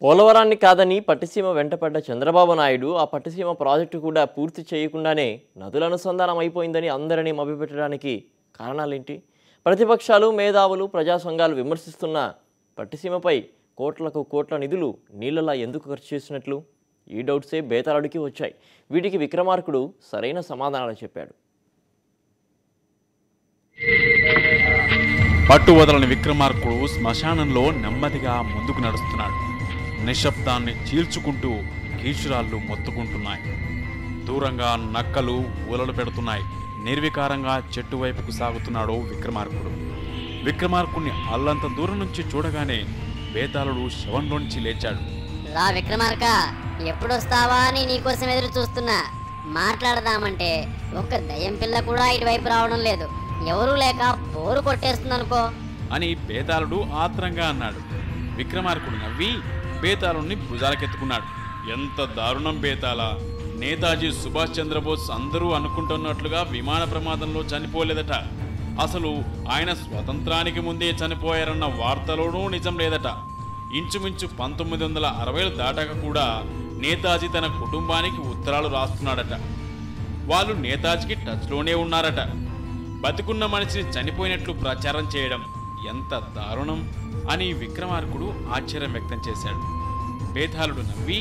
పోలవరాన్ని కాదని పట్టిసీమ వెంటపడ్డ చంద్రబాబు నాయుడు ఆ పట్టిసీమ ప్రాజెక్టు కూడా పూర్తి చేయకుండానే నదుల అనుసంధానం అయిపోయిందని అందరినీ మభ్యపెట్టడానికి కారణాలేంటి ప్రతిపక్షాలు మేధావులు ప్రజా సంఘాలు విమర్శిస్తున్న పట్టిసీమపై కోట్లకు కోట్ల నిధులు నీళ్ళలా ఎందుకు ఖర్చు చేసినట్లు ఈ డౌట్సే బేతాళుడికి వచ్చాయి వీటికి విక్రమార్కుడు సరైన సమాధానాలు చెప్పాడు పట్టు వదలని విక్రమార్కుడు శ్మశానంలో నెమ్మదిగా ముందుకు నడుస్తున్నాడు నిశ్శబ్దాన్ని చీల్చుకుంటూ కీచురాళ్ళు మొత్తుకుంటున్నాయి దూరంగా నక్కలు ఊలలు పెడుతున్నాయి నిర్వికారంగా చెట్టు వైపుకు సాగుతున్నాడు విక్రమార్కుడు విక్రమార్కుడిని అల్లంత దూరం నుంచి చూడగానే బేతాళుడు శవంలోంచి లేచాడు రా విక్రమార్క ఎప్పుడొస్తావా అని నీకోసం ఎదురు చూస్తున్నా మాట్లాడదామంటే ఒక్క దయ్యం పిల్ల కూడా ఇటువైపు రావడం లేదు ఎవరూ లేక బోరు కొట్టేస్తుందనుకో అని బేతాళుడు ఆత్రంగా అన్నాడు విక్రమార్కుడు నవ్వి బేతాళుడిని భుజాలకెత్తుకున్నాడు ఎంత దారుణం బేతాళ నేతాజీ సుభాష్ చంద్రబోస్ అందరూ అనుకుంటున్నట్లుగా విమాన ప్రమాదంలో చనిపోలేదట అసలు ఆయన స్వతంత్రానికి ముందే చనిపోయారన్న వార్తలోనూ నిజం లేదట ఇంచుమించు పంతొమ్మిది వందల అరవైలు దాటాక కూడా నేతాజీ తన కుటుంబానికి ఉత్తరాలు రాస్తున్నాడట వాళ్ళు నేతాజీకి టచ్లోనే ఉన్నారట బతుకున్న మనిషిని చనిపోయినట్లు ప్రచారం చేయడం ఎంత దారుణం అని విక్రమార్కుడు ఆశ్చర్యం వ్యక్తం చేశాడు బేతాళుడు నవ్వి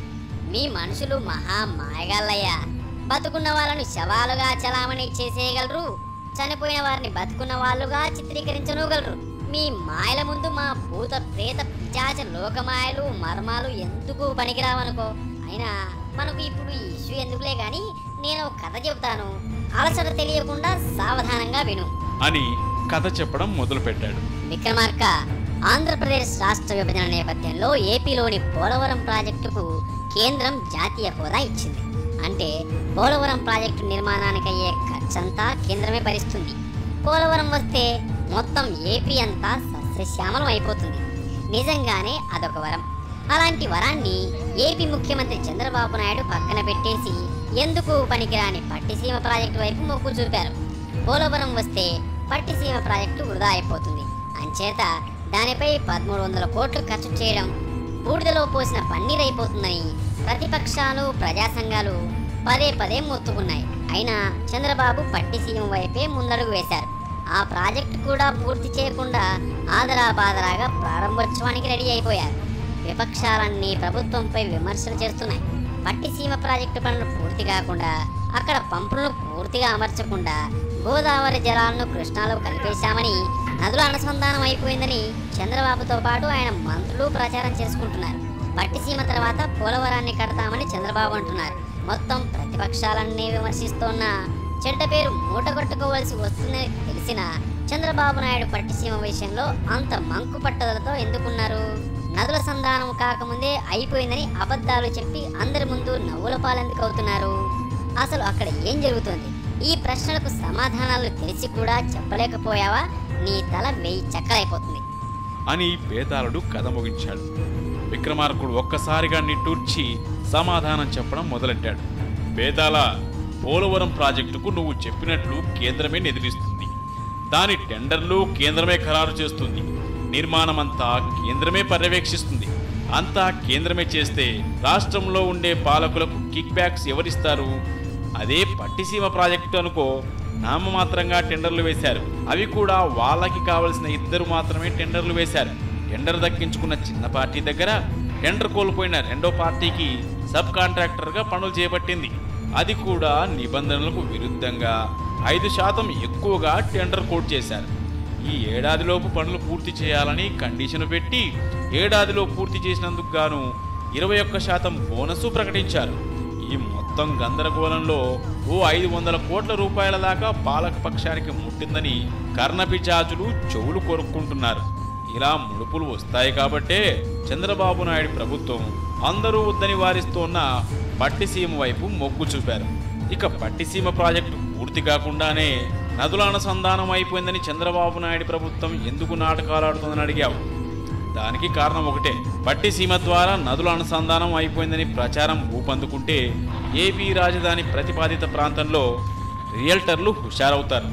మీ మనుషులు మహా మాయగాళ్ళయ్యా బతుకున్న వాళ్ళని శవాలుగా చలామణి చేసేయగలరు చనిపోయిన వారిని బతుకున్న వాళ్ళుగా చిత్రీకరించనుగలరు మీ మాయల ముందు మా భూత ప్రేత పిచాచ లోకమాయలు మర్మాలు ఎందుకు పనికిరావనుకో అయినా మనకు ఇప్పుడు ఈ ఇష్యూ ఎందుకులే గాని నేను ఒక కథ చెబుతాను అలసట తెలియకుండా సావధానంగా విను అని కథ చెప్పడం మొదలుపెట్టాడు విక్రమార్క ఆంధ్రప్రదేశ్ రాష్ట్ర విభజన నేపథ్యంలో ఏపీలోని పోలవరం ప్రాజెక్టుకు కేంద్రం జాతీయ హోదా ఇచ్చింది అంటే పోలవరం ప్రాజెక్టు నిర్మాణానికి అయ్యే ఖర్చంతా కేంద్రమే భరిస్తుంది పోలవరం వస్తే మొత్తం ఏపీ అంతా సస్యశ్యామలం అయిపోతుంది నిజంగానే అదొక వరం అలాంటి వరాన్ని ఏపీ ముఖ్యమంత్రి చంద్రబాబు నాయుడు పక్కన పెట్టేసి ఎందుకు పనికిరాని పట్టిసీమ ప్రాజెక్టు వైపు మొగ్గు చూపారు పోలవరం వస్తే పట్టిసీమ ప్రాజెక్టు వృధా అయిపోతుంది అంచేత దానిపై పదమూడు వందల కోట్లు ఖర్చు చేయడం బూడిదలో పోసిన పన్నీర్ అయిపోతుందని ప్రతిపక్షాలు ప్రజా సంఘాలు పదే పదే మొత్తుకున్నాయి అయినా చంద్రబాబు పట్టిసీమ వైపే ముందడుగు వేశారు ఆ ప్రాజెక్టు కూడా పూర్తి చేయకుండా ఆదరా బాదరాగా ప్రారంభోత్సవానికి రెడీ అయిపోయారు విపక్షాలన్నీ ప్రభుత్వంపై విమర్శలు చేస్తున్నాయి పట్టిసీమ ప్రాజెక్టు పనులు పూర్తి కాకుండా అక్కడ పంపులను పూర్తిగా అమర్చకుండా గోదావరి జలాలను కృష్ణాలో కలిపేశామని నదుల అనుసంధానం అయిపోయిందని చంద్రబాబుతో పాటు ఆయన మంత్రులు ప్రచారం చేసుకుంటున్నారు పట్టిసీమ తర్వాత పోలవరాన్ని కడతామని చంద్రబాబు అంటున్నారు మొత్తం ప్రతిపక్షాలన్నీ విమర్శిస్తోన్న చెడ్డ పేరు మూటగొట్టుకోవాల్సి వస్తుందని తెలిసిన చంద్రబాబు నాయుడు పట్టిసీమ విషయంలో అంత మంకు పట్టుదలతో ఎందుకున్నారు నదుల సంధానం కాకముందే అయిపోయిందని అబద్ధాలు చెప్పి అందరి ముందు నవ్వుల పాలెందుకు అవుతున్నారు అసలు అక్కడ ఏం జరుగుతోంది ఈ ప్రశ్నలకు సమాధానాలు తెలిసి కూడా చెప్పలేకపోయావా నీ తల వెయ్యి చెక్కలైపోతుంది అని బేతాళుడు కథ ముగించాడు విక్రమార్కుడు ఒక్కసారిగా నిట్టూర్చి సమాధానం చెప్పడం మొదలెట్టాడు బేతాళ పోలవరం ప్రాజెక్టుకు నువ్వు చెప్పినట్లు కేంద్రమే నిధులిస్తుంది దాని టెండర్లు కేంద్రమే ఖరారు చేస్తుంది నిర్మాణమంతా కేంద్రమే పర్యవేక్షిస్తుంది అంతా కేంద్రమే చేస్తే రాష్ట్రంలో ఉండే పాలకులకు కిక్ బ్యాక్స్ ఎవరిస్తారు అదే పట్టిసీమ ప్రాజెక్టు అనుకో నామమాత్రంగా టెండర్లు వేశారు అవి కూడా వాళ్ళకి కావలసిన ఇద్దరు మాత్రమే టెండర్లు వేశారు టెండర్ దక్కించుకున్న చిన్న పార్టీ దగ్గర టెండర్ కోల్పోయిన రెండో పార్టీకి సబ్ కాంట్రాక్టర్గా పనులు చేపట్టింది అది కూడా నిబంధనలకు విరుద్ధంగా ఐదు శాతం ఎక్కువగా టెండర్ కోట్ చేశారు ఈ ఏడాదిలోపు పనులు పూర్తి చేయాలని కండిషన్ పెట్టి ఏడాదిలో పూర్తి చేసినందుకు గాను ఇరవై ఒక్క శాతం బోనసు ప్రకటించారు ఈ మొత్తం గందరగోళంలో ఓ ఐదు వందల కోట్ల రూపాయల దాకా పాలక పక్షానికి ముట్టిందని కర్ణపిచాచులు చెవులు కొరుక్కుంటున్నారు ఇలా ముడుపులు వస్తాయి కాబట్టే చంద్రబాబు నాయుడు ప్రభుత్వం అందరూ వద్దని వారిస్తోన్న పట్టిసీమ వైపు మొగ్గు చూపారు ఇక పట్టిసీమ ప్రాజెక్టు పూర్తి కాకుండానే నదుల అనుసంధానం అయిపోయిందని చంద్రబాబు నాయుడు ప్రభుత్వం ఎందుకు నాటకాలు ఆడుతుందని అడిగావు దానికి కారణం ఒకటే పట్టిసీమ ద్వారా నదుల అనుసంధానం అయిపోయిందని ప్రచారం ఊపందుకుంటే ఏపీ రాజధాని ప్రతిపాదిత ప్రాంతంలో రియల్టర్లు హుషారవుతారు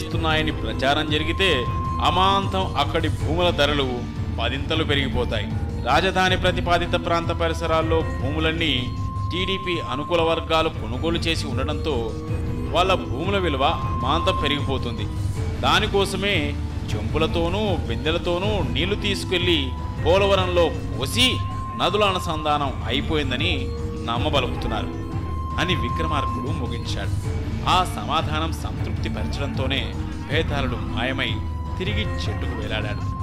నీళ్ళొచ్చేస్తున్నాయని ప్రచారం జరిగితే అమాంతం అక్కడి భూముల ధరలు పదింతలు పెరిగిపోతాయి రాజధాని ప్రతిపాదిత ప్రాంత పరిసరాల్లో భూములన్నీ టీడీపీ అనుకూల వర్గాలు కొనుగోలు చేసి ఉండడంతో వాళ్ళ భూముల విలువ మాంతం పెరిగిపోతుంది దానికోసమే చెంపులతోనూ బిందెలతోనూ నీళ్లు తీసుకెళ్లి పోలవరంలో పోసి నదుల అనుసంధానం అయిపోయిందని నమ్మబలుకుతున్నారు అని విక్రమార్కుడు ముగించాడు ఆ సమాధానం సంతృప్తి పరచడంతోనే భేతాళుడు మాయమై తిరిగి చెట్టుకు వేలాడాడు